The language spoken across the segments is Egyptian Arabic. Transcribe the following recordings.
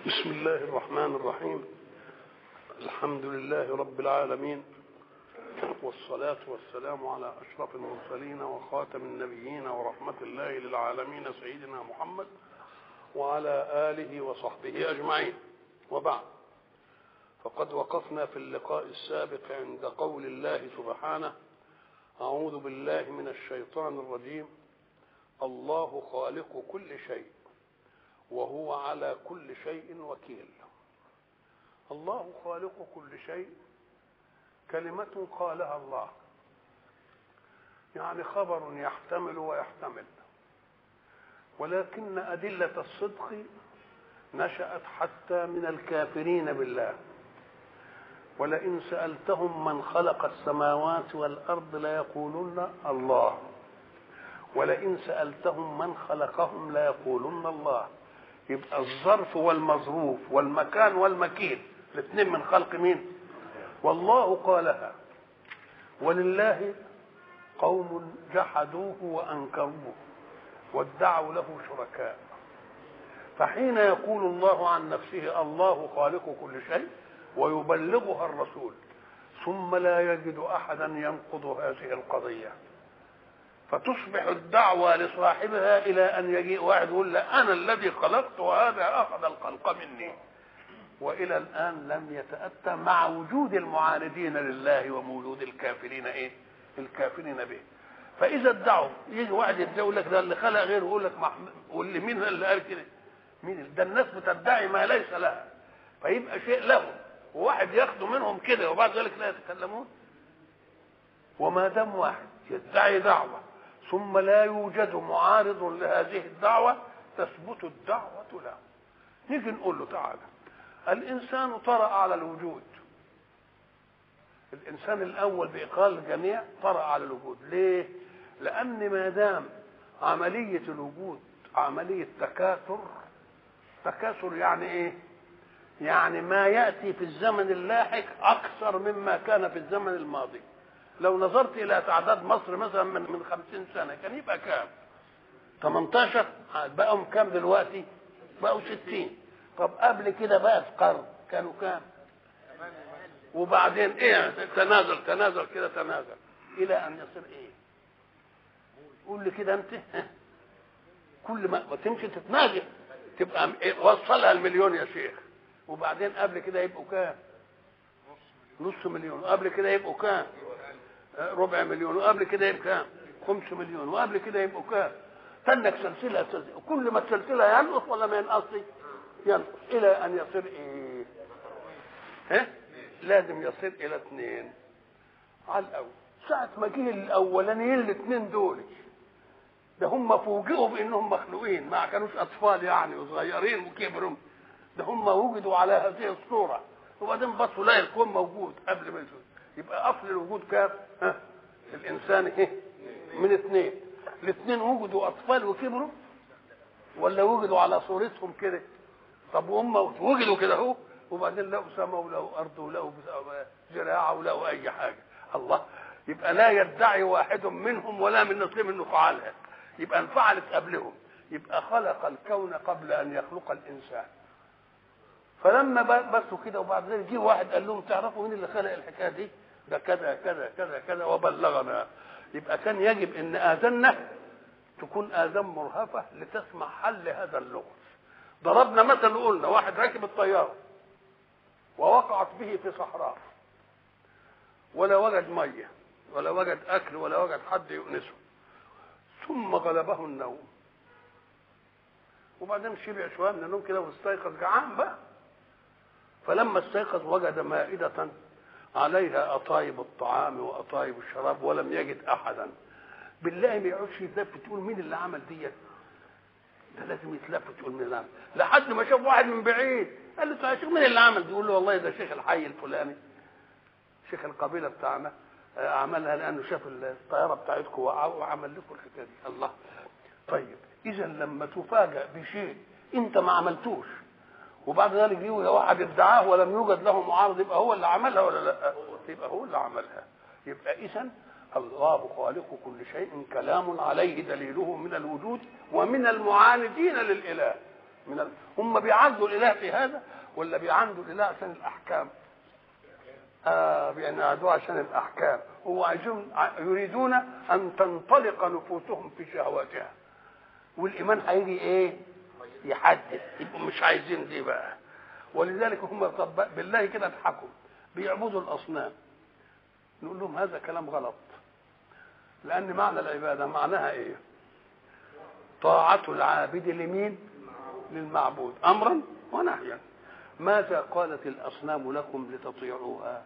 بسم الله الرحمن الرحيم الحمد لله رب العالمين والصلاة والسلام على أشرف المرسلين وخاتم النبيين ورحمة الله للعالمين سيدنا محمد وعلى آله وصحبه أجمعين وبعد فقد وقفنا في اللقاء السابق عند قول الله سبحانه أعوذ بالله من الشيطان الرجيم الله خالق كل شيء وهو على كل شيء وكيل الله خالق كل شيء كلمة قالها الله يعني خبر يحتمل ويحتمل ولكن أدلة الصدق نشأت حتى من الكافرين بالله ولئن سألتهم من خلق السماوات والأرض ليقولن الله ولئن سألتهم من خلقهم ليقولن الله يبقى الظرف والمظروف والمكان والمكين الاثنين من خلق مين والله قالها ولله قوم جحدوه وانكروه وادعوا له شركاء فحين يقول الله عن نفسه الله خالق كل شيء ويبلغها الرسول ثم لا يجد احدا ينقض هذه القضيه فتصبح الدعوة لصاحبها إلى أن يجيء واحد يقول له أنا الذي خلقت وهذا أخذ الخلق مني وإلى الآن لم يتأتى مع وجود المعاندين لله وموجود الكافرين إيه؟ الكافرين به فإذا ادعوا يجي واحد يقول لك ده اللي خلق غيره يقول لك واللي مين اللي قال كده؟ مين ده الناس بتدعي ما ليس لها فيبقى شيء لهم وواحد ياخده منهم كده وبعد ذلك لا يتكلمون وما دام واحد يدعي دعوه ثم لا يوجد معارض لهذه الدعوة تثبت الدعوة له نيجي نقول له تعالى الإنسان طرأ على الوجود الإنسان الأول بإقرار الجميع طرأ على الوجود ليه؟ لأن ما دام عملية الوجود عملية تكاثر تكاثر يعني إيه؟ يعني ما يأتي في الزمن اللاحق أكثر مما كان في الزمن الماضي لو نظرت الى تعداد مصر مثلا من من 50 سنه كان يبقى كام 18 بقوا كام دلوقتي بقوا 60 طب قبل كده بقى في قرن كانوا كام وبعدين ايه تنازل تنازل كده تنازل الى ان يصير ايه قول لي كده انت كل ما تمشي تتنازل تبقى إيه وصلها المليون يا شيخ وبعدين قبل كده يبقوا كام نص مليون وقبل كده يبقوا كام ربع مليون وقبل كده يبقى كام؟ خمس مليون وقبل كده يبقوا كام؟ تنك سلسله سلسله كل ما السلسله ينقص ولا ما ينقصش؟ ينقص الى ان يصير ايه؟ ها؟ لازم يصير الى اثنين على الاول ساعة ما جه الاولانيين الاثنين دول ده هم فوجئوا بانهم مخلوقين ما كانوش اطفال يعني وصغيرين وكبروا ده هم وجدوا على هذه الصورة وبعدين بصوا لا الكون موجود قبل ما يشوفوا يبقى اصل الوجود كام؟ ها؟ الانسان ايه؟ من اثنين الاثنين وجدوا اطفال وكبروا ولا وجدوا على صورتهم كده؟ طب وهم وجدوا كده اهو وبعدين لقوا سماء ولقوا ارض ولقوا زراعه ولقوا اي حاجه الله يبقى لا يدعي واحد منهم ولا من نصيب انه فعلها يبقى انفعلت قبلهم يبقى خلق الكون قبل ان يخلق الانسان فلما بسوا كده وبعد ذلك جه واحد قال لهم تعرفوا مين اللي خلق الحكايه دي؟ ده كذا كذا كذا كذا وبلغنا يبقى كان يجب ان اذاننا تكون اذان مرهفه لتسمع حل هذا اللغز ضربنا مثل قلنا واحد راكب الطياره ووقعت به في صحراء ولا وجد ميه ولا وجد اكل ولا وجد حد يؤنسه ثم غلبه النوم وبعدين شبع شويه من النوم كده واستيقظ جعان بقى فلما استيقظ وجد مائدة عليها أطايب الطعام وأطايب الشراب ولم يجد أحدا بالله ما يقعدش يتلفت يقول مين اللي عمل ديت ده لازم يتلفت يقول مين اللي عمل لحد ما شاف واحد من بعيد قال له يا شيخ مين اللي عمل يقول له والله ده شيخ الحي الفلاني شيخ القبيله بتاعنا عملها لانه شاف الطياره بتاعتكم وعمل لكم الحكايه دي الله طيب اذا لما تفاجأ بشيء انت ما عملتوش وبعد ذلك يجي واحد ادعاه ولم يوجد له معارض يبقى هو اللي عملها ولا لا؟ يبقى هو اللي عملها يبقى اذا الله خالق كل شيء كلام عليه دليله من الوجود ومن المعاندين للاله من ال... هم بيعندوا الاله في هذا ولا بيعندوا الاله عشان الاحكام آه بيعندوا عشان الاحكام هو عايزون يريدون ان تنطلق نفوسهم في شهواتها والايمان هيجي ايه يحدد يبقوا مش عايزين دي بقى ولذلك هم طب بالله كده اضحكوا بيعبدوا الاصنام نقول لهم هذا كلام غلط لان معنى العباده معناها ايه طاعه العابد لمين للمعبود امرا ونهيا ماذا قالت الاصنام لكم لتطيعوها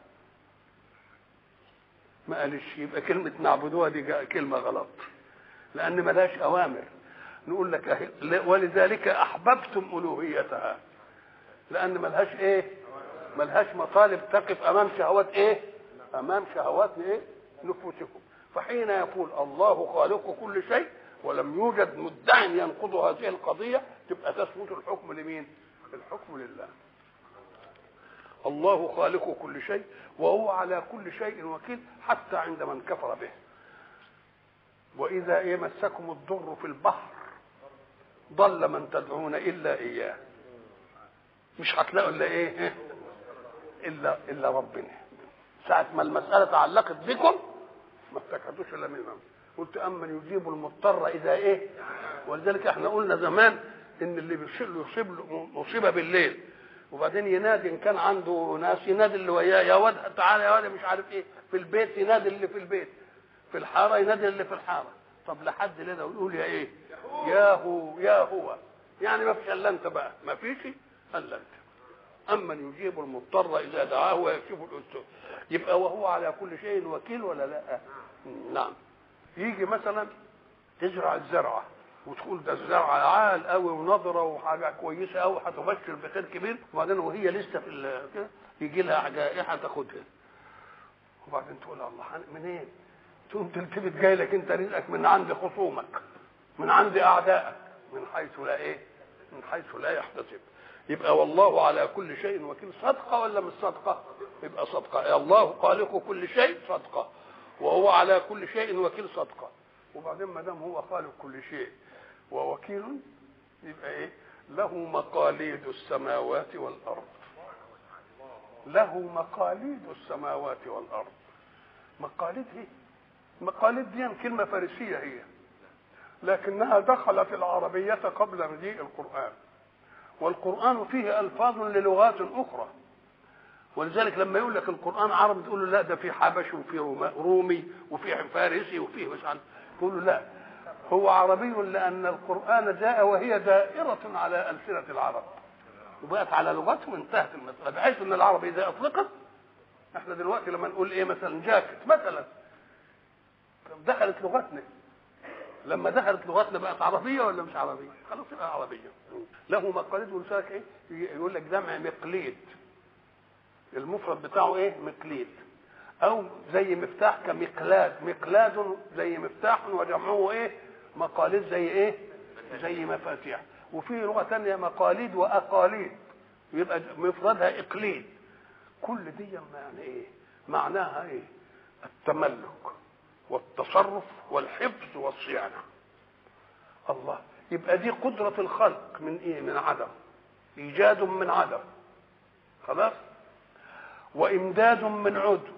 ما قالش يبقى كلمه نعبدوها دي كلمه غلط لان ملهاش اوامر نقول لك ولذلك احببتم الوهيتها لان ملهاش ايه ملهاش مطالب تقف امام شهوات ايه امام شهوات ايه نفوسكم فحين يقول الله خالق كل شيء ولم يوجد مدع ينقض هذه القضيه تبقى تثبت الحكم لمين الحكم لله الله خالق كل شيء وهو على كل شيء وكيل حتى عند من كفر به واذا ايه مسكم الضر في البحر ضل من تدعون الا اياه مش هتلاقوا الا ايه الا الا ربنا ساعه ما المساله تعلقت بكم ما افتكرتوش الا منهم قلت امن يجيب المضطر اذا ايه ولذلك احنا قلنا زمان ان اللي يصيب له مصيبه بالليل وبعدين ينادي ان كان عنده ناس ينادي اللي وياه يا واد تعالى يا واد مش عارف ايه في البيت ينادي اللي في البيت في الحاره ينادي اللي في الحاره طب لحد ليه ويقول يا ايه يا هو يا هو يعني ما فيش الا انت بقى ما فيش الا انت امن يجيب المضطر اذا دعاه ويكشف الاسر يبقى وهو على كل شيء وكيل ولا لا نعم يجي مثلا تزرع الزرعه وتقول ده الزرعه عال قوي ونضره وحاجه كويسه قوي هتبشر بخير كبير وبعدين وهي لسه في كده يجي لها جائحه تاخدها وبعدين تقول الله منين؟ تقوم تلتفت جاي لك انت رزقك من عند خصومك من عند اعدائك من حيث لا ايه؟ من حيث لا يحتسب يبقى والله على كل شيء وكيل صدقه ولا مش صدقه؟ يبقى صدقه الله خالق كل شيء صدقه وهو على كل شيء وكيل صدقه وبعدين ما دام هو خالق كل شيء ووكيل يبقى ايه؟ له مقاليد السماوات والارض له مقاليد السماوات والارض مقاليد ايه؟ مقاليد دي كلمه فارسيه هي لكنها دخلت العربيه قبل مجيء القران والقران فيه الفاظ للغات اخرى ولذلك لما يقول لك القران عربي تقول له لا ده في حبشي وفي رومي وفي فارسي وفيه مش عارف تقول له لا هو عربي لان القران جاء وهي دائره على السنه العرب وبقت على لغتهم انتهت المساله بحيث ان العربي اذا اطلقت احنا دلوقتي لما نقول ايه مثلا جاكيت مثلا دخلت لغتنا لما دخلت لغتنا بقت عربيه ولا مش عربيه؟ خلاص يبقى عربيه له مقاليد ولسانك ايه؟ يقول لك جمع مقليد المفرد بتاعه ايه؟ مقليد او زي مفتاح كمقلاد مقلاد زي مفتاح وجمعه ايه؟ مقاليد زي ايه؟ زي مفاتيح وفي لغه ثانيه مقاليد واقاليد يبقى مفردها اقليد كل دي يعني ايه؟ معناها ايه؟ التملك والتصرف والحفظ والصيانة الله يبقى دي قدرة الخلق من ايه من عدم ايجاد من عدم خلاص وامداد من عدم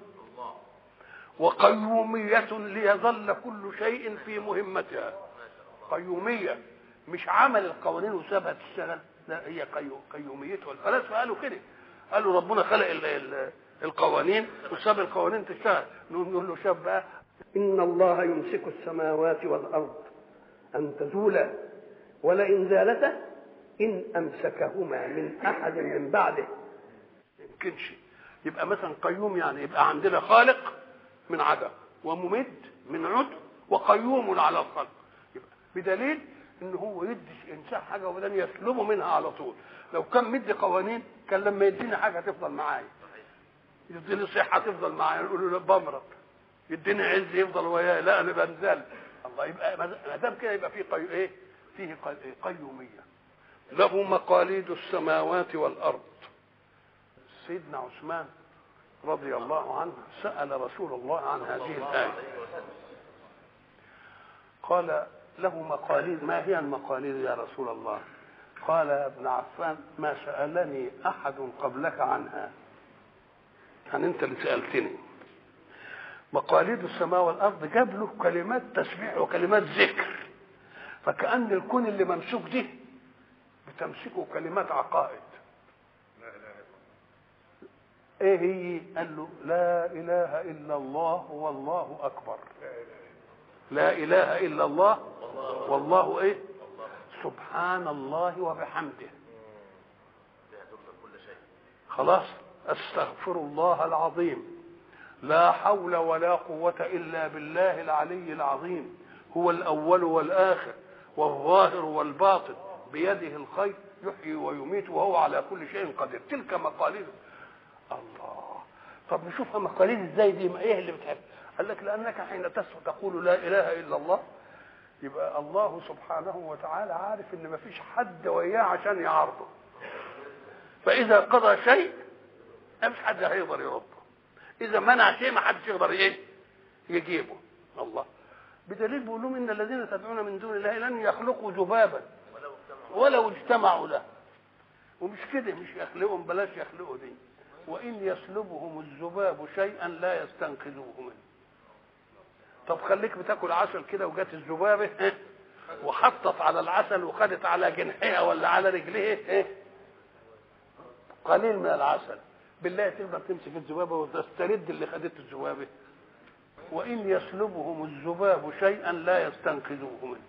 وقيومية ليظل كل شيء في مهمتها قيومية مش عمل القوانين وسابها تشتغل لا هي قيوميتها الفلاسفة قالوا كده قالوا ربنا خلق ال ال القوانين وساب القوانين تشتغل نقول له شاب بقى إن الله يمسك السماوات والأرض أن تزولا ولئن زالتا إن أمسكهما من أحد من بعده يمكنش يبقى مثلا قيوم يعني يبقى عندنا خالق من عدم وممد من عدم وقيوم على الخلق يبقى بدليل ان هو يدي انسان حاجه وبعدين يسلبه منها على طول لو كان مدي قوانين كان لما يديني حاجه تفضل معايا يديني صحه تفضل معايا نقول له بمرض يديني عز يفضل وياي لا انا بنزل الله يبقى ما دام كده يبقى فيه قي... ايه فيه قيوميه له مقاليد السماوات والارض سيدنا عثمان رضي الله عنه سال رسول الله عن هذه الايه قال له مقاليد ما هي المقاليد يا رسول الله قال يا ابن عفان ما سألني أحد قبلك عنها يعني أنت اللي سألتني مقاليد السماء والأرض جاب له كلمات تسبيح وكلمات ذكر فكأن الكون اللي ممسوك دي بتمسكه كلمات عقائد ايه هي قال له لا اله الا الله والله اكبر لا اله الا الله والله ايه سبحان الله وبحمده خلاص استغفر الله العظيم لا حول ولا قوة إلا بالله العلي العظيم هو الأول والآخر والظاهر والباطن بيده الخير يحيي ويميت وهو على كل شيء قدير تلك مقاليد الله طب نشوفها مقاليد ازاي دي ايه اللي بتحب قال لك لانك حين تقول لا اله الا الله يبقى الله سبحانه وتعالى عارف ان ما فيش حد وياه عشان يعارضه فاذا قضى شيء ما فيش حد هيقدر يرده اذا منع شيء ما حدش يقدر ايه يجيبه الله بدليل بيقول لهم ان الذين تدعون من دون الله لن يخلقوا ذبابا ولو اجتمعوا له ومش كده مش يخلقهم بلاش يخلقوا دي وان يسلبهم الذباب شيئا لا يستنقذوه منه طب خليك بتاكل عسل كده وجات الذبابه إيه؟ وحطت على العسل وخدت على جنحها ولا على رجلها إيه؟ قليل من العسل بالله تقدر تمسك الذبابه وتسترد اللي خدته الذبابه وان يسلبهم الذباب شيئا لا يستنقذوه منه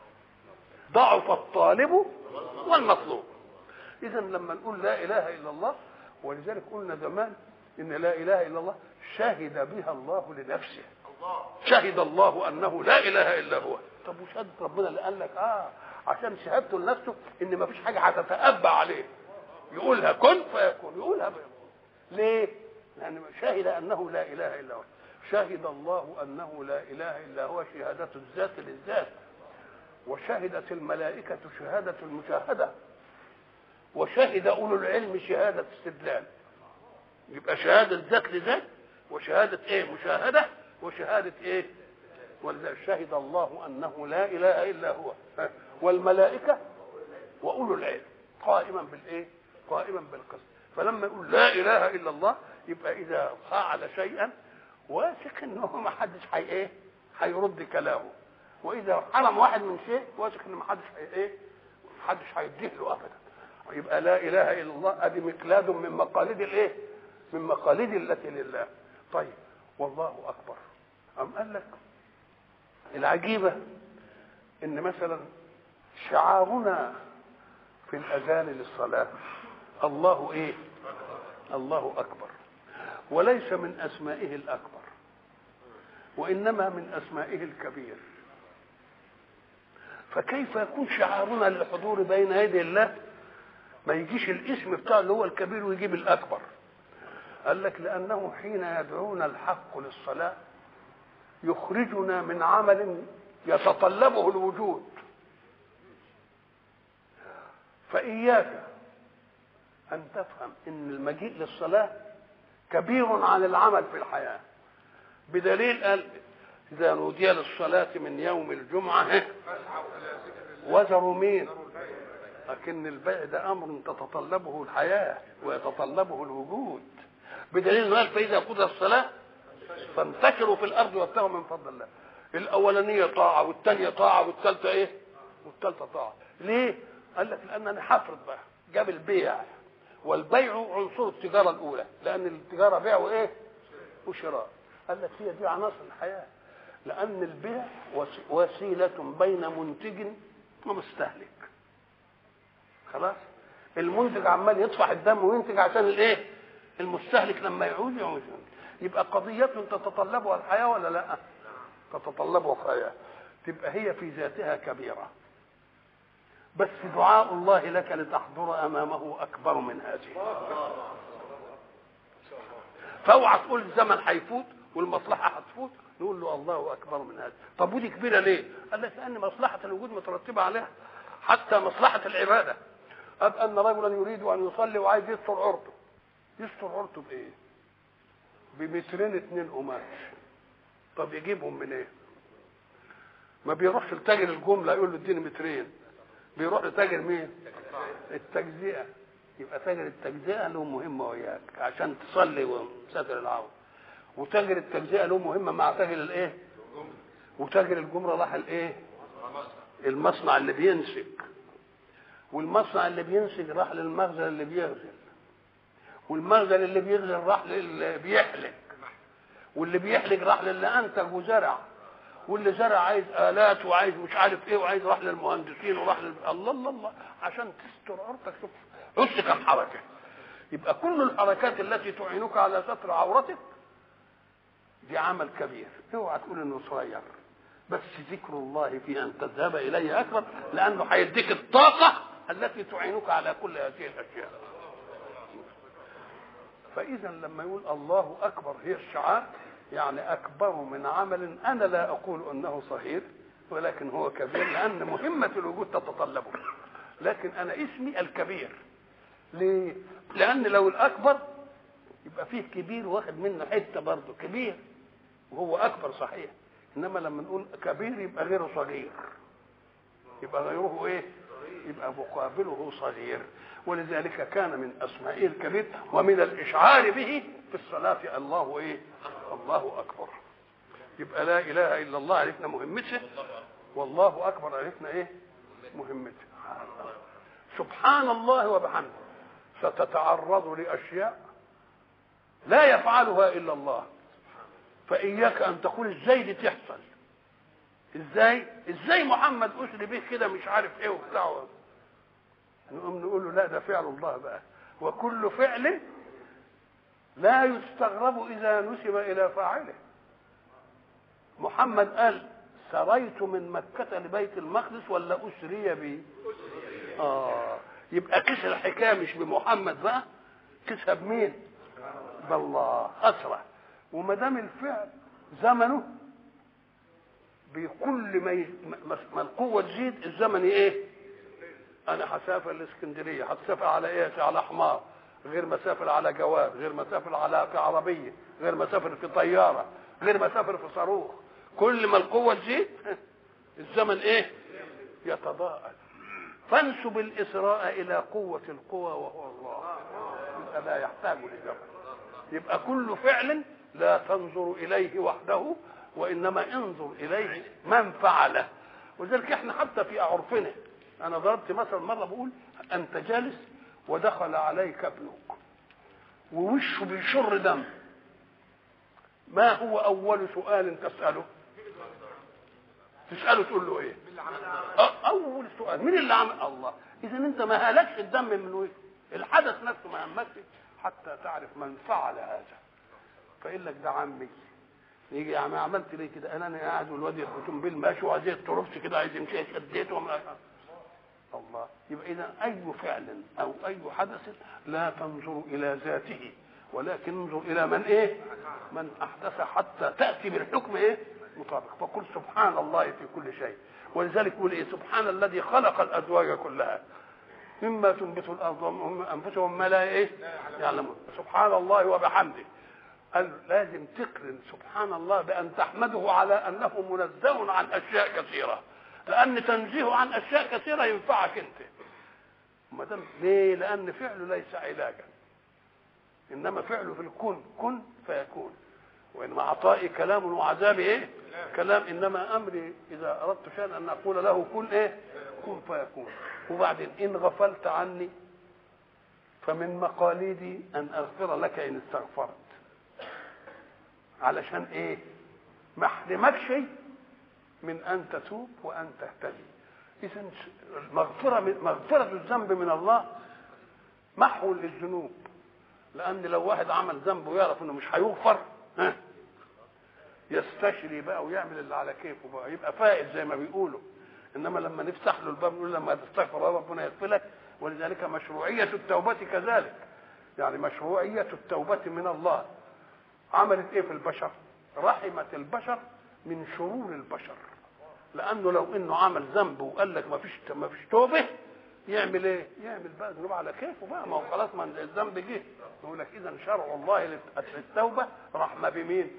ضعف الطالب والمطلوب اذا لما نقول لا اله الا الله ولذلك قلنا زمان ان لا اله الا الله شهد بها الله لنفسه شهد الله انه لا اله الا هو طب وشهاده ربنا اللي قال لك اه عشان شهادته لنفسه ان ما فيش حاجه هتتأبى عليه يقولها كن فيكون يقولها بيكون. ليه؟ لأن شهد أنه لا إله إلا هو شهد الله أنه لا إله إلا هو شهادة الذات للذات وشهدت الملائكة شهادة المشاهدة وشهد أولو العلم شهادة استدلال يبقى شهادة ذات لذات وشهادة إيه مشاهدة وشهادة إيه ولذلك شهد الله أنه لا إله إلا هو والملائكة وأولو العلم قائما بالإيه قائما بالقسط فلما يقول لا اله الا الله يبقى اذا فعل شيئا واثق ان هو ما حدش حي ايه هيرد كلامه واذا حرم واحد من شيء واثق ان ما حدش حي ايه ما حدش هيديه له ابدا يبقى لا اله الا الله ادي مقلاد من مقاليد الايه من مقاليد التي لله طيب والله اكبر ام قال لك العجيبه ان مثلا شعارنا في الاذان للصلاه الله ايه الله اكبر وليس من اسمائه الاكبر وانما من اسمائه الكبير فكيف يكون شعارنا للحضور بين يدي الله ما يجيش الاسم بتاعه اللي هو الكبير ويجيب الاكبر قال لك لانه حين يدعون الحق للصلاه يخرجنا من عمل يتطلبه الوجود فاياك أن تفهم أن المجيء للصلاة كبير عن العمل في الحياة بدليل قال إذا نودي للصلاة من يوم الجمعة وزروا مين لكن البيع ده أمر تتطلبه الحياة ويتطلبه الوجود بدليل قال فإذا قضى الصلاة فانتشروا في الأرض وابتغوا من فضل الله الأولانية طاعة والثانية طاعة والثالثة إيه؟ والثالثة طاعة ليه؟ قال لك لأن أنا هفرض بقى جاب البيع والبيع عنصر التجاره الاولى لان التجاره بيع وايه وشراء قال لك هي دي عناصر الحياه لان البيع وسيله بين منتج ومستهلك خلاص المنتج عمال يطفح الدم وينتج عشان الايه المستهلك لما يعود يعود يبقى قضية تتطلبها الحياة ولا لا تتطلبها الحياة تبقى هي في ذاتها كبيرة بس دعاء الله لك لتحضر امامه اكبر من هذه فاوعى تقول الزمن هيفوت والمصلحه هتفوت نقول له الله اكبر من هذا طب ودي كبيره ليه قال لك لان مصلحه الوجود مترتبه عليها حتى مصلحه العباده أب ان رجلا يريد ان يصلي وعايز يستر عورته يستر عورته بايه بمترين اتنين قماش طب يجيبهم منين إيه؟ ما بيروحش لتاجر الجمله يقول له اديني مترين بيروح لتاجر مين التجزئه يبقى تاجر التجزئه له مهمه وياك عشان تصلي وستر العوره وتاجر التجزئه له مهمه مع تاجر الايه وتاجر الجمره راح الايه المصنع اللي بينسج والمصنع اللي بينسج راح للمخزن اللي بيغزل والمخزن اللي بيغزل راح للي بيحلق واللي بيحلق راح للي انتج وزرع واللي زرع عايز الات وعايز مش عارف ايه وعايز راح للمهندسين وراح لل... الله الله الله عشان تستر ارضك شوف بص كم حركه يبقى كل الحركات التي تعينك على ستر عورتك دي عمل كبير اوعى تقول انه صغير بس ذكر الله في ان تذهب اليه اكبر لانه هيديك الطاقه التي تعينك على كل هذه الاشياء فاذا لما يقول الله اكبر هي الشعار يعني اكبر من عمل انا لا اقول انه صغير ولكن هو كبير لان مهمه الوجود تتطلبه لكن انا اسمي الكبير ليه لان لو الاكبر يبقى فيه كبير واخد منه حته برضه كبير وهو اكبر صحيح انما لما نقول كبير يبقى غيره صغير يبقى غيره ايه يبقى مقابله صغير ولذلك كان من اسمائه الكبير ومن الاشعار به في الصلاه الله ايه الله اكبر يبقى لا اله الا الله عرفنا مهمته والله اكبر عرفنا ايه مهمته سبحان الله وبحمده ستتعرض لاشياء لا يفعلها الا الله فاياك ان تقول ازاي دي تحصل ازاي ازاي محمد اسري به كده مش عارف ايه وبتاع نقوم نقول له لا ده فعل الله بقى وكل فعل لا يستغرب اذا نسب الى فاعله محمد قال سريت من مكة لبيت المقدس ولا أسري بي؟ آه يبقى كيس الحكاية مش بمحمد بقى كيسها بمين؟ بالله أسرع وما دام الفعل زمنه بكل ما, ي... ما القوة تزيد الزمن ايه؟ أنا هسافر الإسكندرية هتسافر على إيه؟ على حمار غير مسافر على جواد غير مسافر على في عربية غير مسافر في طيارة غير مسافر في صاروخ كل ما القوة تزيد الزمن ايه يتضاءل فانسب الإسراء إلى قوة القوى وهو الله يبقى لا يحتاج لزمن يبقى كل فعل لا تنظر إليه وحده وإنما انظر إليه من فعله ولذلك احنا حتى في عرفنا أنا ضربت مثلا مرة بقول أنت جالس ودخل عليك ابنك ووشه بيشر دم ما هو أول سؤال تسأله تسأله تقول له إيه أول سؤال مين اللي عمل الله إذا أنت ما هلكش الدم من وجهه الحدث نفسه ما همكش حتى تعرف من فعل هذا فيقول لك ده عمي يجي يا عم عملت ليه كده انا قاعد والواد يخرجون ماشي وعايز يترفش كده عايز يمشي شديته وما الله يبقى اذا اي فعل او اي حدث لا تنظر الى ذاته ولكن انظر الى من ايه من احدث حتى تاتي بالحكم ايه مطابق فقل سبحان الله في كل شيء ولذلك يقول ايه سبحان الذي خلق الازواج كلها مما تنبت الارض وهم انفسهم ما لا ايه يعلمون سبحان الله وبحمده قال لازم تقرن سبحان الله بان تحمده على انه منزه عن اشياء كثيره لان تنزيه عن اشياء كثيره ينفعك انت ما دام ليه لان فعله ليس علاجا انما فعله في الكون كن فيكون وانما عطائي كلام وعذابي ايه كلام انما امري اذا اردت شيئا ان اقول له كن ايه كن فيكون وبعدين ان غفلت عني فمن مقاليدي ان اغفر لك ان استغفرت علشان ايه ما احرمكش من ان تتوب وان تهتدي اذا مغفره من مغفره الذنب من الله محو للذنوب لان لو واحد عمل ذنب ويعرف انه مش هيغفر ها يستشري بقى ويعمل اللي على كيفه بقى يبقى فائز زي ما بيقولوا انما لما نفتح له الباب نقول لما تستغفر ربنا يغفر لك ولذلك مشروعيه التوبه كذلك يعني مشروعيه التوبه من الله عملت ايه في البشر رحمت البشر من شرور البشر لانه لو انه عمل ذنب وقال لك ما فيش ما فيش توبه يعمل ايه؟ يعمل بقى ذنوب على كيفه بقى ما هو خلاص ما الذنب جه يقول لك اذا شرع الله للتوبه رحمه بمين؟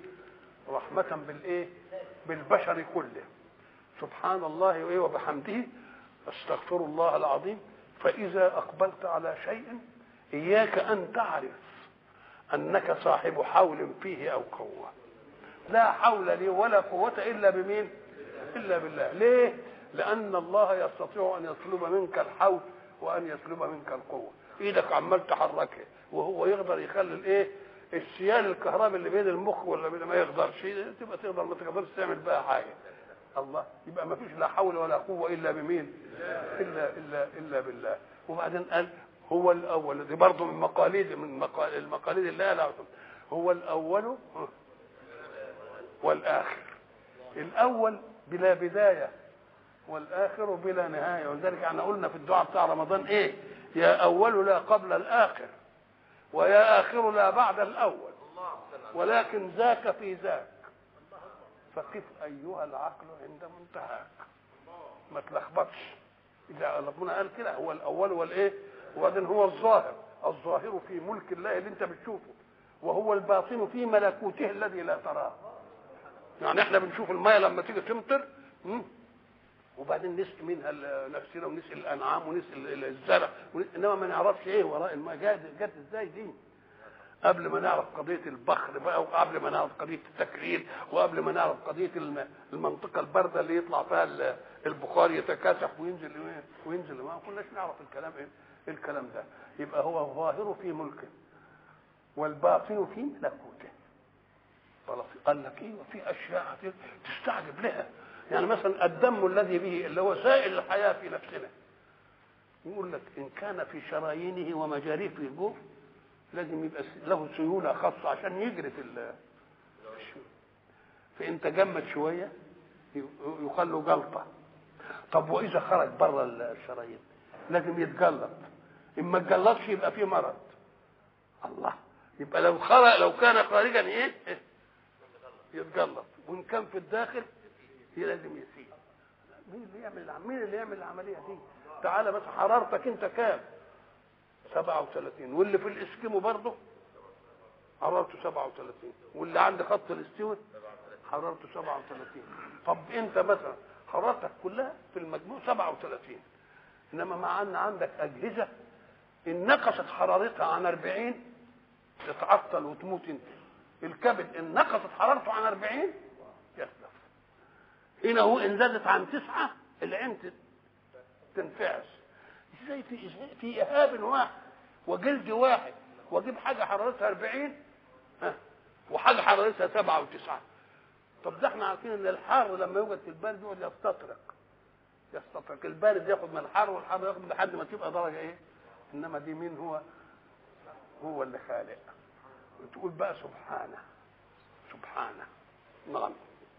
رحمه بالايه؟ بالبشر كله سبحان الله وايه وبحمده استغفر الله العظيم فإذا أقبلت على شيء إياك أن تعرف أنك صاحب حول فيه أو قوة لا حول لي ولا قوة إلا بمين إلا بالله ليه لأن الله يستطيع أن يطلب منك الحول وأن يسلب منك القوة إيدك عمال تحركها وهو يقدر يخلي الإيه السيال الكهربي اللي بين المخ ولا بين ما يقدرش تبقى تقدر ما تقدرش تعمل بها حاجة الله يبقى ما فيش لا حول ولا قوة إلا بمين إلا إلا إلا بالله وبعدين قال هو الأول دي برضه من مقاليد من المقاليد الله لا هو الأول والآخر الأول بلا بداية والآخر بلا نهاية ولذلك احنا قلنا في الدعاء بتاع رمضان إيه يا أول لا قبل الآخر ويا آخر لا بعد الأول ولكن ذاك في ذاك فقف أيها العقل عند منتهاك ما تلخبطش إذا ربنا قال كده هو الأول والإيه وبعدين هو الظاهر الظاهر في ملك الله اللي أنت بتشوفه وهو الباطن في ملكوته الذي لا تراه يعني احنا بنشوف الميه لما تيجي تمطر وبعدين نسقي منها نفسنا ونسقي الانعام ونسقي الزرع انما ما نعرفش ايه وراء الماء جت جت ازاي دي قبل ما نعرف قضيه البخر بقى وقبل ما نعرف قضيه التكرير وقبل ما نعرف قضيه المنطقه البارده اللي يطلع فيها البخار يتكاثف وينزل وينزل ما كناش نعرف الكلام ايه الكلام ده يبقى هو الظاهر في ملكه والباطن في ملكوته خلاص قال لك ايه وفي اشياء تستعجب لها يعني مثلا الدم الذي به اللي هو سائل الحياه في نفسنا يقول لك ان كان في شرايينه ومجاريه في الجوف لازم يبقى له سيوله خاصه عشان يجري في فان تجمد شويه يقال له جلطه طب واذا خرج بره الشرايين لازم يتجلط ان ما اتجلطش يبقى فيه مرض الله يبقى لو خرج لو كان خارجا ايه يتجلط وان كان في الداخل لازم يسيب مين اللي يعمل مين اللي يعمل العمليه دي تعالى بس حرارتك انت كام 37 واللي في الاسكيمو برضه حرارته 37 واللي عند خط الاستوى حرارته 37 طب انت مثلا حرارتك كلها في المجموع 37 انما مع ان عندك اجهزه ان نقصت حرارتها عن 40 تتعطل وتموت انت الكبد ان نقصت حرارته عن 40 يتلف هنا هو ان زادت عن تسعة العين تنفعس ازاي في في اهاب واحد وجلد واحد واجيب حاجه حرارتها 40 ها وحاجه حرارتها 7 و9 طب ده احنا عارفين ان الحار لما يوجد في البارد يقعد يستطرق يستطرق البارد ياخد من الحر والحر ياخد لحد ما تبقى درجه ايه انما دي مين هو هو اللي خالق وتقول بقى سبحانه سبحانه نعم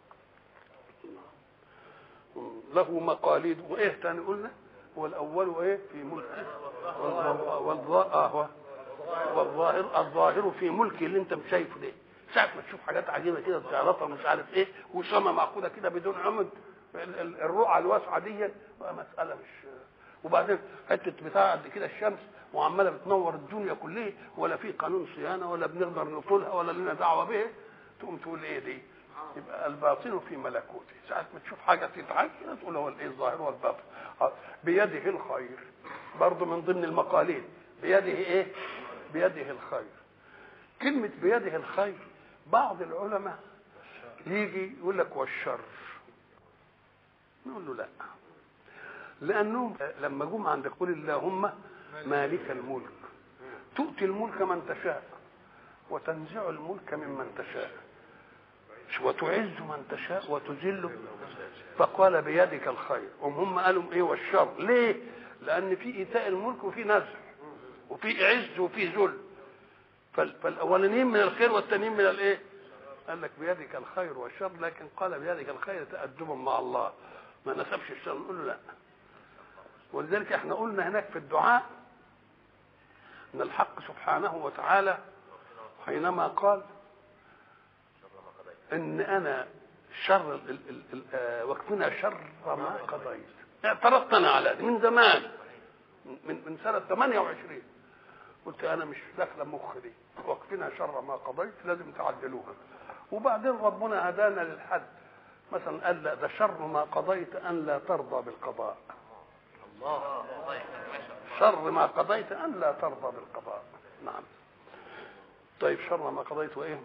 له مقاليد وايه تاني قلنا هو الاول ايه في ملكه والظاهر والظاهر الظاهر في ملكه اللي انت مش شايفه ده ساعة ما تشوف حاجات عجيبة كده تعرفها مش عارف ايه وشمة مأخوذة كده بدون عمد الرقعة الواسعة دي مسألة مش وبعدين حتة بتاع قد كده الشمس وعمالة بتنور الدنيا كلها ولا في قانون صيانة ولا بنقدر نطولها ولا لنا دعوة به تقوم تقول ايه دي يبقى الباطن في ملكوته ساعة ما تشوف حاجة تتعجب تقول هو الايه الظاهر والباطن بيده الخير برضه من ضمن المقاليد بيده ايه بيده الخير كلمة بيده الخير بعض العلماء يجي يقول لك والشر نقول له لا لانهم لما جم عند قول اللهم مالك الملك تؤتي الملك من تشاء وتنزع الملك ممن تشاء وتعز من تشاء وتذل فقال بيدك الخير هم هم قالوا ايه والشر ليه لان في ايتاء الملك وفي نزع وفي عز وفي ذل فالاولانيين من الخير والتانيين من الايه قال لك بيدك الخير والشر لكن قال بيدك الخير تأدبا مع الله ما نسبش الشر نقول له لا ولذلك احنا قلنا هناك في الدعاء ان الحق سبحانه وتعالى حينما قال ان انا شر ال ال ال آه وقتنا شر ما قضيت اعترضت انا على دي من زمان من من سنه 28 قلت انا مش داخله مخ دي وقتنا شر ما قضيت لازم تعدلوها وبعدين ربنا هدانا للحد مثلا قال لا ده شر ما قضيت ان لا ترضى بالقضاء شر ما قضيت ان لا ترضى بالقضاء نعم طيب شر ما قضيت وايه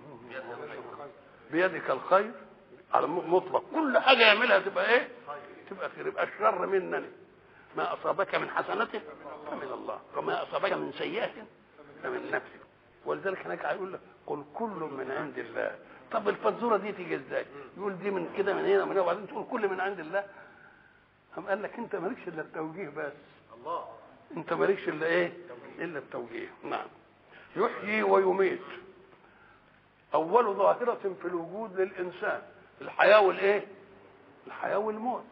بيدك الخير على مطلق كل حاجه يعملها تبقى ايه تبقى خير يبقى الشر منني ما اصابك من حسنه فمن الله وما اصابك من سيئه فمن نفسك ولذلك هناك هيقول لك قل كل من عند الله طب الفزوره دي تيجي ازاي يقول دي من كده من هنا من هنا وبعدين تقول كل من عند الله قام قال لك انت مالكش الا التوجيه بس الله انت مالكش الا ايه الا التوجيه نعم يحيي ويميت اول ظاهره في الوجود للانسان الحياه والايه الحياه والموت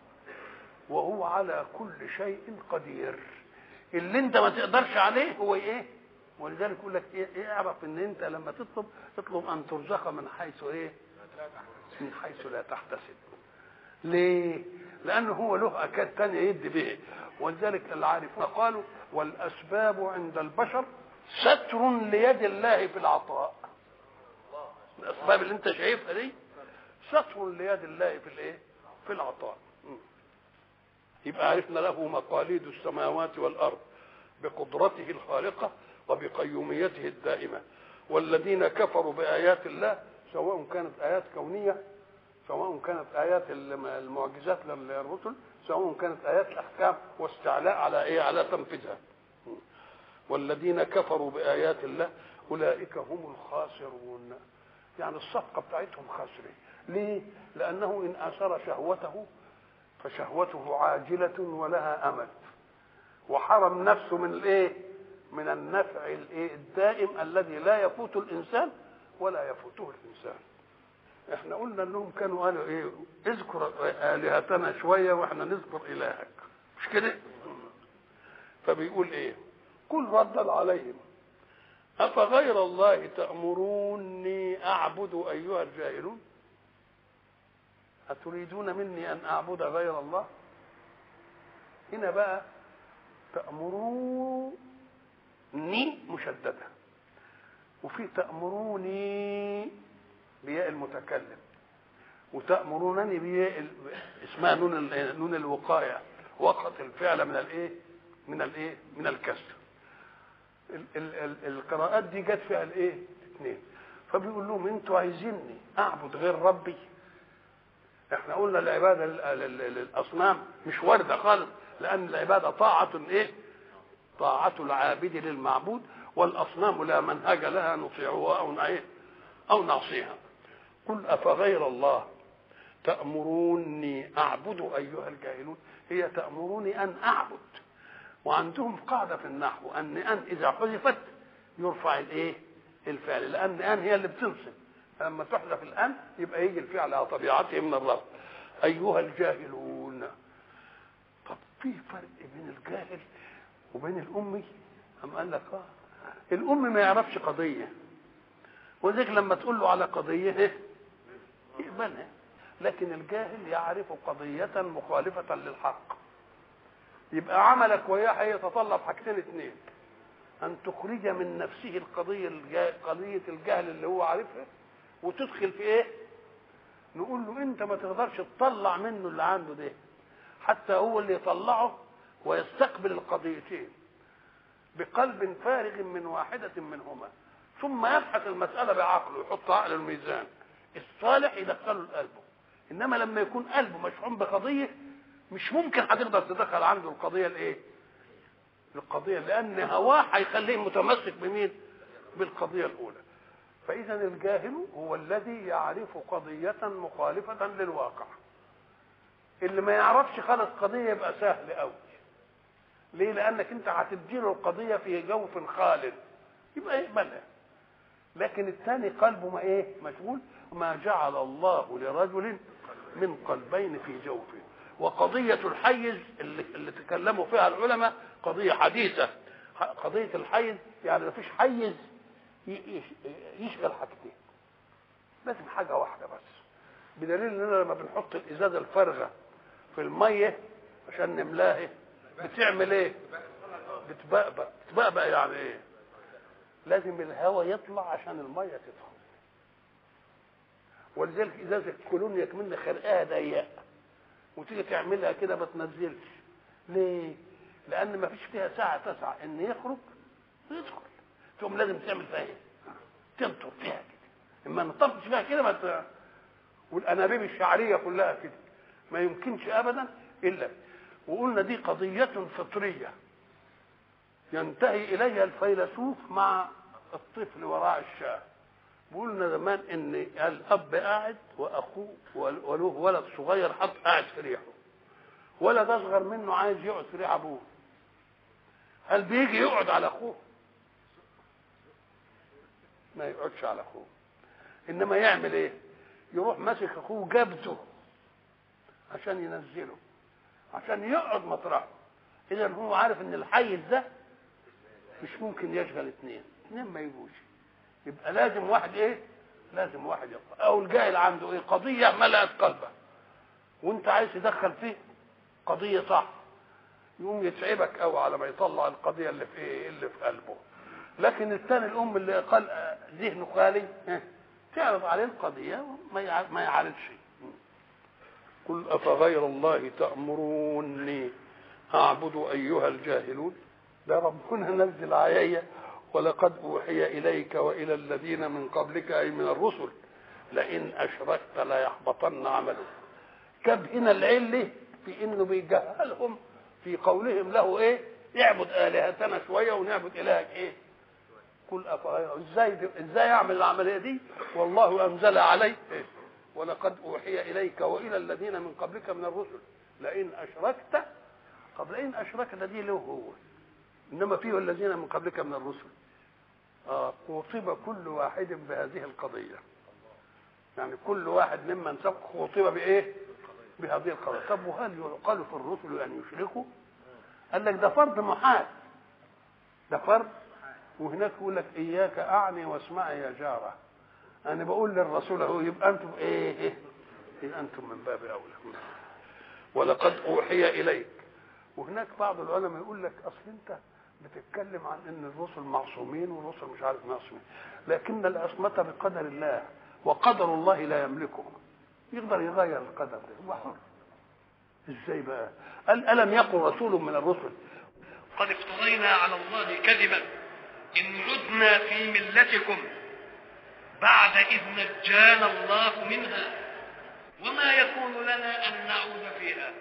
وهو على كل شيء قدير اللي انت ما تقدرش عليه هو ايه ولذلك يقول لك ايه, إيه اعرف ان انت لما تطلب اطلب ان ترزق من حيث ايه من حيث لا تحتسب ليه لانه هو له اكاد تانية يدي به ولذلك العارفون قالوا والاسباب عند البشر ستر ليد الله في العطاء الاسباب اللي انت شايفها دي ستر ليد الله في الايه في العطاء يبقى عرفنا له مقاليد السماوات والارض بقدرته الخالقه وبقيوميته الدائمه والذين كفروا بايات الله سواء كانت ايات كونيه سواء كانت ايات المعجزات للرسل سواء كانت ايات الاحكام واستعلاء على ايه على تنفيذها والذين كفروا بايات الله اولئك هم الخاسرون يعني الصفقه بتاعتهم خاسرين ليه لانه ان اثر شهوته فشهوته عاجله ولها امل وحرم نفسه من الايه من النفع الايه الدائم الذي لا يفوت الانسان ولا يفوته الانسان احنا قلنا انهم كانوا قالوا ايه اذكر الهتنا شويه واحنا نذكر الهك مش كده فبيقول ايه قل ردا عليهم افغير الله تامروني اعبد ايها الجاهلون اتريدون مني ان اعبد غير الله هنا بقى تامروني مشدده وفي تامروني بياء المتكلم وتأمرونني بياء اسمها نون نون الوقاية وقت الفعل من الايه؟ من الايه؟ من الكسر. ال ال ال القراءات دي جت فيها الايه؟ اثنين. فبيقول لهم انتوا عايزيني اعبد غير ربي؟ احنا قلنا العباده للاصنام مش وارده خالص لان العباده طاعه ايه؟ طاعه العابد للمعبود والاصنام لا منهج لها نطيعها او ايه؟ او نعصيها. قل افغير الله تامروني اعبد ايها الجاهلون هي تامروني ان اعبد وعندهم قاعده في النحو ان ان اذا حذفت يرفع الايه الفعل لان ان هي اللي بتنصب لما تحذف الان يبقى يجي الفعل على طبيعته من الرفع ايها الجاهلون طب في فرق بين الجاهل وبين الامي ام قال لك اه الام ما يعرفش قضيه وذلك لما تقول له على قضيه يقبلها لكن الجاهل يعرف قضية مخالفة للحق يبقى عملك وياه هيتطلب حاجتين اثنين أن تخرج من نفسه القضية الجا... قضية الجهل اللي هو عارفها وتدخل في إيه؟ نقول له أنت ما تقدرش تطلع منه اللي عنده ده حتى هو اللي يطلعه ويستقبل القضيتين بقلب فارغ من واحدة منهما ثم يبحث المسألة بعقله يحط عقل الميزان الصالح يدخله لقلبه انما لما يكون قلبه مشحون بقضيه مش ممكن هتقدر تدخل عنده القضيه الايه القضيه لان هواه هيخليه متمسك بمين بالقضيه الاولى فاذا الجاهل هو الذي يعرف قضيه مخالفه للواقع اللي ما يعرفش خالص قضيه يبقى سهل قوي ليه لانك انت هتديله القضيه في جوف خالد يبقى يقبلها لكن الثاني قلبه ما ايه مشغول ما جعل الله لرجل من قلبين في جوفه وقضية الحيز اللي, اللي تكلموا فيها العلماء قضية حديثة قضية الحيز يعني ما فيش حيز يشغل حاجتين لازم حاجة واحدة بس بدليل اننا لما بنحط الازازة الفارغة في المية عشان نملاها بتعمل ايه؟ بتبقبق بتبقبق يعني ايه؟ لازم الهواء يطلع عشان المية تدخل ولذلك ازازه كولونيا كمان خرقها ضيقه وتيجي تعملها كده ما تنزلش ليه؟ لان ما فيش فيها ساعه تسعى ان يخرج ويدخل تقوم لازم تعمل فيها ايه؟ تنطر فيها كده اما نطفش فيها كده ما ت... والانابيب الشعريه كلها كده ما يمكنش ابدا الا وقلنا دي قضيه فطريه ينتهي اليها الفيلسوف مع الطفل وراء الشاه قلنا زمان ان الاب قاعد واخوه وله ولد صغير حط قاعد في ريحه ولد اصغر منه عايز يقعد في ريح ابوه هل بيجي يقعد على اخوه ما يقعدش على اخوه انما يعمل ايه يروح ماسك اخوه جابته عشان ينزله عشان يقعد مطرحه اذا هو عارف ان الحيز ده مش ممكن يشغل اثنين اثنين ما يجوش يبقى لازم واحد ايه لازم واحد يقرأ او الجاهل عنده ايه قضيه ملأت قلبه وانت عايز تدخل فيه قضيه صح يقوم يتعبك قوي على ما يطلع القضيه اللي في ايه اللي في قلبه لكن الثاني الام اللي قال ذهنه خالي تعرض عليه القضيه وما ما يعالجش قل افغير الله تامروني اعبد ايها الجاهلون ده ربنا نزل علي ولقد اوحي اليك والى الذين من قبلك اي من الرسل لئن اشركت ليحبطن عملك كب هنا العله في انه بيجهلهم في قولهم له ايه اعبد الهتنا شويه ونعبد الهك ايه قل افغير ازاي ازاي اعمل العمليه دي والله انزل علي إيه؟ ولقد اوحي اليك والى الذين من قبلك من الرسل لئن اشركت قبل ان اشركت دي له هو انما فيه الذين من قبلك من الرسل آه خوطب كل واحد بهذه القضيه يعني كل واحد ممن سبق خوطب بايه بهذه القضيه طب وهل يقال في الرسل ان يشركوا قال لك ده فرض محال ده فرض وهناك يقول لك اياك اعني واسمعي يا جاره انا بقول للرسول اهو يبقى انتم ايه, إيه؟ يبقى انتم من باب اولى ولقد اوحي اليك وهناك بعض العلماء يقول لك اصل انت بتتكلم عن ان الرسل معصومين والرسل مش عارف معصومين لكن العصمة بقدر الله وقدر الله لا يملكه يقدر يغير القدر ده هو حر ازاي بقى قال الم يقل رسول من الرسل قد افترينا على الله كذبا ان عدنا في ملتكم بعد اذ نجانا الله منها وما يكون لنا ان نعود فيها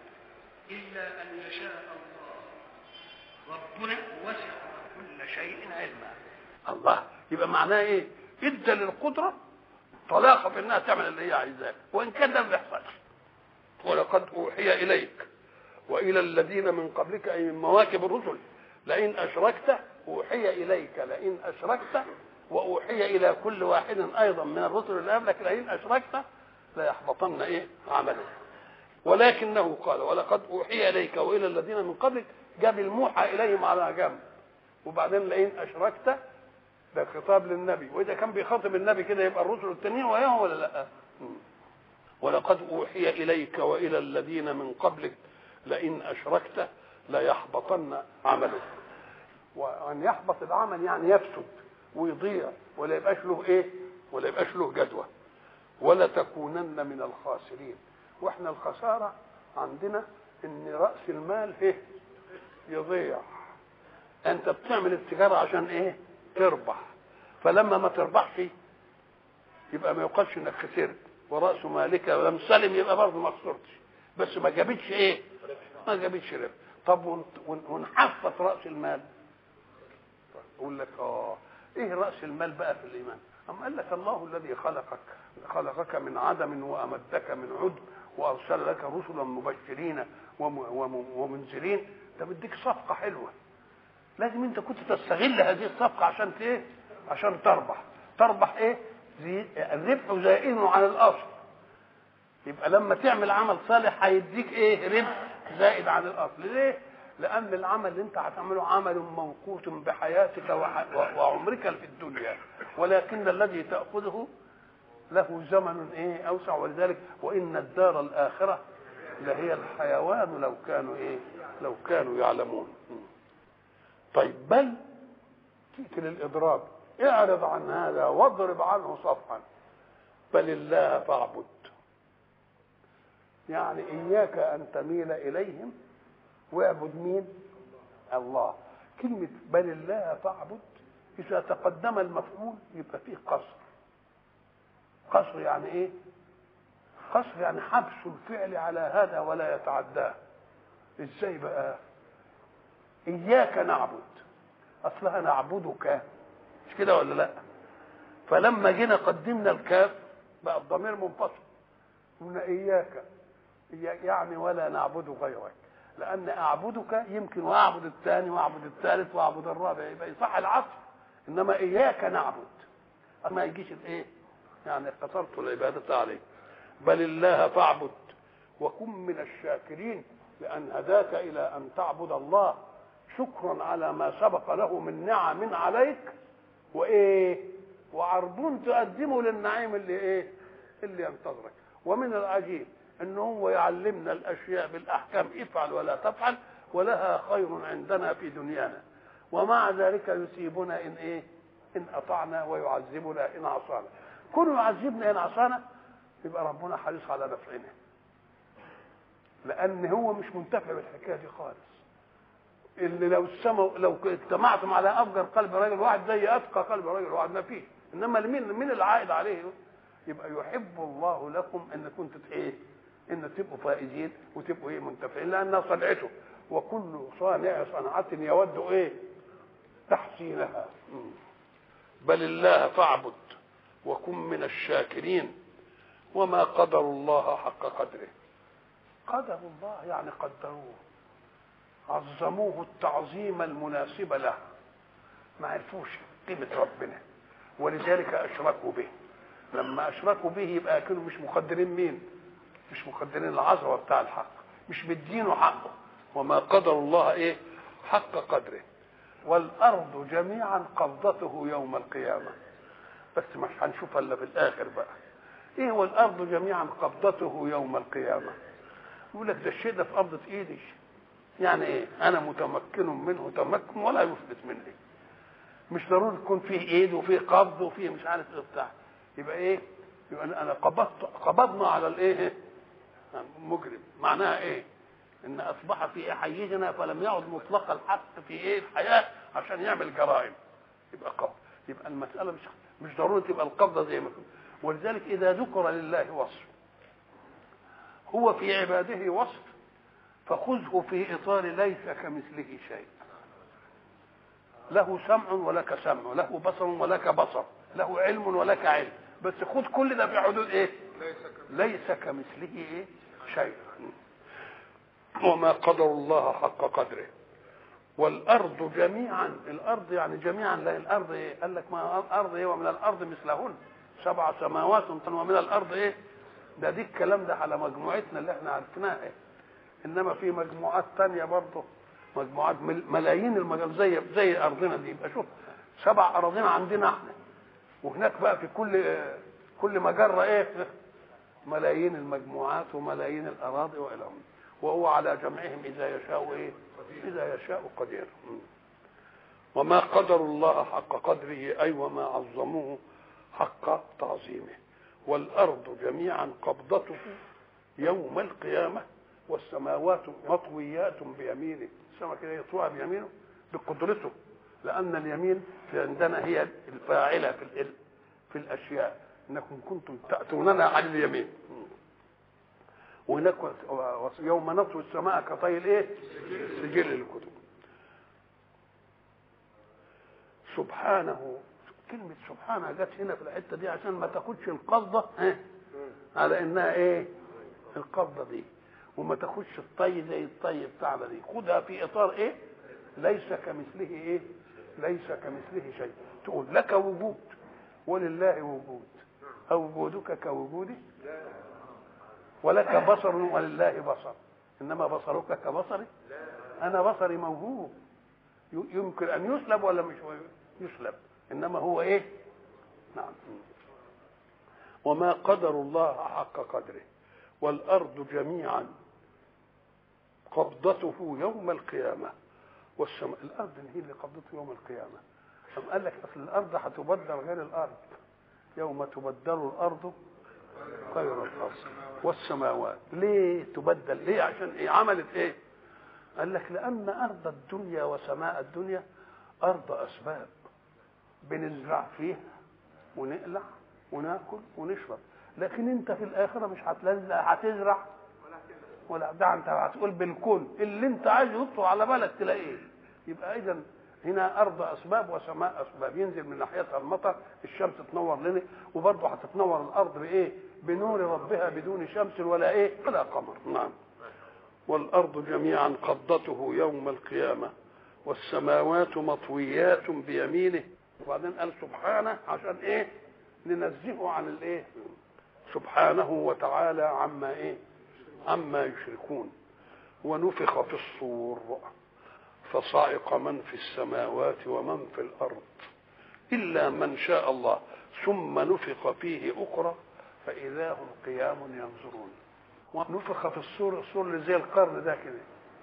الا ان يشاء الله ربنا وسع كل شيء علما الله يبقى معناه ايه ادى للقدره طلاقه في انها تعمل اللي هي عايزاه وان كان ده ما بيحصلش ولقد اوحي اليك والى الذين من قبلك اي من مواكب الرسل لئن اشركت اوحي اليك لئن اشركت واوحي الى كل واحد ايضا من الرسل اللي قبلك لئن اشركت ليحبطن ايه عملك ولكنه قال ولقد اوحي اليك والى الذين من قبلك جاب الموحى اليهم على جنب وبعدين لئن اشركت ده خطاب للنبي واذا كان بيخاطب النبي كده يبقى الرسل التانيين وياهم ولا لا ولقد اوحي اليك والى الذين من قبلك لئن اشركت ليحبطن عملك وان يحبط العمل يعني يفسد ويضيع ولا يبقاش له ايه ولا يبقاش له جدوى ولا تكونن من الخاسرين واحنا الخساره عندنا ان راس المال ايه يضيع انت بتعمل التجاره عشان ايه تربح فلما ما تربحش يبقى ما يقالش انك خسرت وراس مالك ولم سلم يبقى برضه ما خسرتش بس ما جابتش ايه ما جابتش ربح طب ونحفظ راس المال اقول لك اه ايه راس المال بقى في الايمان أم قال لك الله الذي خلقك خلقك من عدم وامدك من عدم وارسل لك رسلا مبشرين ومنذرين ده بيديك صفقه حلوه لازم انت كنت تستغل هذه الصفقه عشان ايه عشان تربح تربح ايه زي الربح زائد عن الاصل يبقى لما تعمل عمل صالح هيديك ايه ربح زائد عن الاصل ليه لان العمل اللي انت هتعمله عمل موقوت بحياتك وعمرك في الدنيا ولكن الذي تاخذه له زمن ايه اوسع ولذلك وان الدار الاخره لهي الحيوان لو كانوا ايه لو كانوا يعلمون طيب بل تأتي للإضراب اعرض عن هذا واضرب عنه صفحا بل الله فاعبد يعني إياك أن تميل إليهم واعبد مين الله كلمة بل الله فاعبد إذا تقدم المفعول يبقى فيه قصر قصر يعني إيه قصر يعني حبس الفعل على هذا ولا يتعداه ازاي بقى اياك نعبد اصلها نعبدك مش كده ولا لا فلما جينا قدمنا الكاف بقى الضمير منفصل قلنا اياك يعني ولا نعبد غيرك لان اعبدك يمكن واعبد الثاني واعبد الثالث واعبد الرابع يبقى يصح العصر انما اياك نعبد ما يجيش الايه يعني قصرت العباده عليك بل الله فاعبد وكن من الشاكرين لأن هداك إلى أن تعبد الله شكرا على ما سبق له من نعم عليك وإيه وعربون تقدمه للنعيم اللي إيه اللي ينتظرك ومن العجيب أنه هو يعلمنا الأشياء بالأحكام افعل ولا تفعل ولها خير عندنا في دنيانا ومع ذلك يثيبنا إن إيه إن أطعنا ويعذبنا إن عصانا كل يعذبنا إن عصانا يبقى ربنا حريص على نفعنا لان هو مش منتفع بالحكايه دي خالص اللي لو السماء لو اجتمعتم على افجر قلب رجل واحد زي اتقى قلب رجل واحد ما فيه انما مين مين العائد عليه يبقى يحب الله لكم ان كنتم ايه ان تبقوا فائزين وتبقوا ايه منتفعين لانها صنعته وكل صانع صنعة يود ايه تحسينها بل الله فاعبد وكن من الشاكرين وما قدر الله حق قدره قدر الله يعني قدروه عظموه التعظيم المناسب له ما عرفوش قيمة ربنا ولذلك أشركوا به لما أشركوا به يبقى كانوا مش مقدرين مين مش مقدرين العظمة بتاع الحق مش مدينه حقه وما قدر الله ايه حق قدره والأرض جميعا قبضته يوم القيامة بس مش هنشوفها إلا في الآخر بقى ايه هو الارض جميعا قبضته يوم القيامه يقول لك ده الشيء ده في قبضه ايدي يعني ايه انا متمكن منه تمكن ولا يفلت مني مش ضروري يكون فيه ايد وفيه قبض وفيه مش عارف ايه بتاع يبقى ايه يبقى انا قبضت قبضنا على الايه مجرم معناها ايه ان اصبح في حيزنا فلم يعد مطلق الحق في ايه الحياه عشان يعمل جرائم يبقى قبض يبقى المساله مش مش ضروري تبقى القبضه زي ما كنت ولذلك إذا ذكر لله وصف هو في عباده وصف فخذه في إطار ليس كمثله شيء له سمع ولك سمع له بصر ولك بصر له علم ولك علم بس خذ كل ده في حدود ايه ليس كمثله ايه شيء وما قدر الله حق قدره والارض جميعا الارض يعني جميعا لا الارض ايه قال لك ما الارض ايه ومن الارض مثلهن سبع سماوات ومن الارض ايه ده دي الكلام ده على مجموعتنا اللي احنا عرفناها إيه؟ انما في مجموعات تانية برضه مجموعات ملايين المجال زي زي ارضنا دي يبقى شوف سبع اراضين عندنا احنا وهناك بقى في كل كل مجره ايه ملايين المجموعات وملايين الاراضي والى وهو على جمعهم اذا يشاء ايه اذا يشاء قدير وما قدر الله حق قدره اي وما عظموه حق تعظيمه والارض جميعا قبضته يوم القيامه والسماوات مطويات بيمينه السماء كده يطوها بيمينه بقدرته لان اليمين في عندنا هي الفاعله في في الاشياء انكم كنتم تاتوننا عن اليمين وهناك يوم نطوي السماء كطي الايه؟ سجل الكتب سبحانه كلمة سبحانه جت هنا في الحتة دي عشان ما تاخدش القبضة على انها ايه؟ القبضة دي وما تاخدش الطي زي الطي بتاعنا دي خدها في اطار ايه؟ ليس كمثله ايه؟ ليس كمثله شيء تقول لك وجود ولله وجود أو وجودك كوجودي ولك بصر ولله بصر إنما بصرك كبصري أنا بصري موهوب يمكن أن يسلب ولا مش يسلب إنما هو إيه نعم وما قدر الله حق قدره والأرض جميعا قبضته يوم القيامة والسماء الأرض هي اللي قبضته يوم القيامة أم قال لك أصل الأرض هتبدل غير الأرض يوم تبدل الأرض غير الأرض والسماوات ليه تبدل ليه عشان إيه عملت إيه قال لك لأن أرض الدنيا وسماء الدنيا أرض أسباب بنزرع فيها ونقلع وناكل ونشرب لكن انت في الاخره مش هتلزق هتزرع ولا ده انت هتقول بالكون اللي انت عايز يخطر على بالك تلاقيه يبقى اذا هنا ارض اسباب وسماء اسباب ينزل من ناحيتها المطر الشمس تنور لنا وبرضه هتتنور الارض بايه بنور ربها بدون شمس ولا ايه ولا قمر نعم والارض جميعا قبضته يوم القيامه والسماوات مطويات بيمينه وبعدين قال سبحانه عشان ايه ننزهه عن الايه سبحانه وتعالى عما ايه عما يشركون ونفخ في الصور فصعق من في السماوات ومن في الارض الا من شاء الله ثم نفخ فيه اخرى فاذا هم قيام ينظرون ونفخ في الصور الصور اللي زي القرن ده كده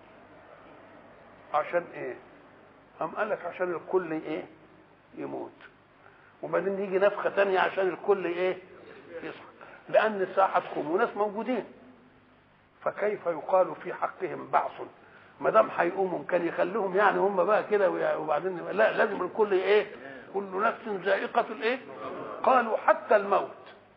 عشان ايه أم قال لك عشان الكل ايه يموت وبعدين يجي نفخه ثانيه عشان الكل ايه يصحى لان الساعه هتقوم وناس موجودين فكيف يقال في حقهم بعث ما دام هيقوموا كان يخلوهم يعني هم بقى كده وبعدين لا لازم الكل ايه كل نفس ذائقه الايه قالوا حتى الموت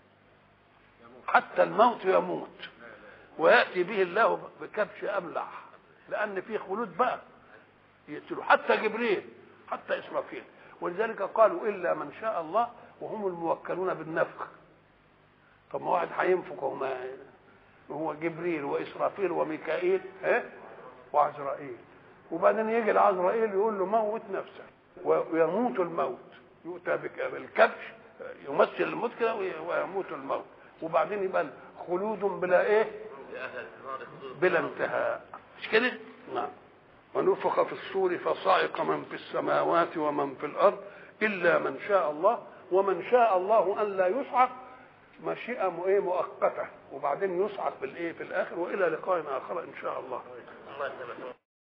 حتى الموت يموت وياتي به الله بكبش املح لان في خلود بقى يقتلوا حتى جبريل حتى اسرافيل ولذلك قالوا الا من شاء الله وهم الموكلون بالنفخ طب ما واحد هينفخ هما هو جبريل واسرافيل وميكائيل ها وعزرائيل وبعدين يجي العزرائيل يقول له موت نفسك ويموت الموت يؤتى بالكبش يمثل الموت كده ويموت الموت وبعدين يبقى خلود بلا ايه بلا انتهاء مش كده نعم ونفخ في الصور فصعق من في السماوات ومن في الارض الا من شاء الله ومن شاء الله ان لا يصعق مشيئه ايه مؤقته وبعدين يصعق بالايه في الاخر والى لقاء اخر ان شاء الله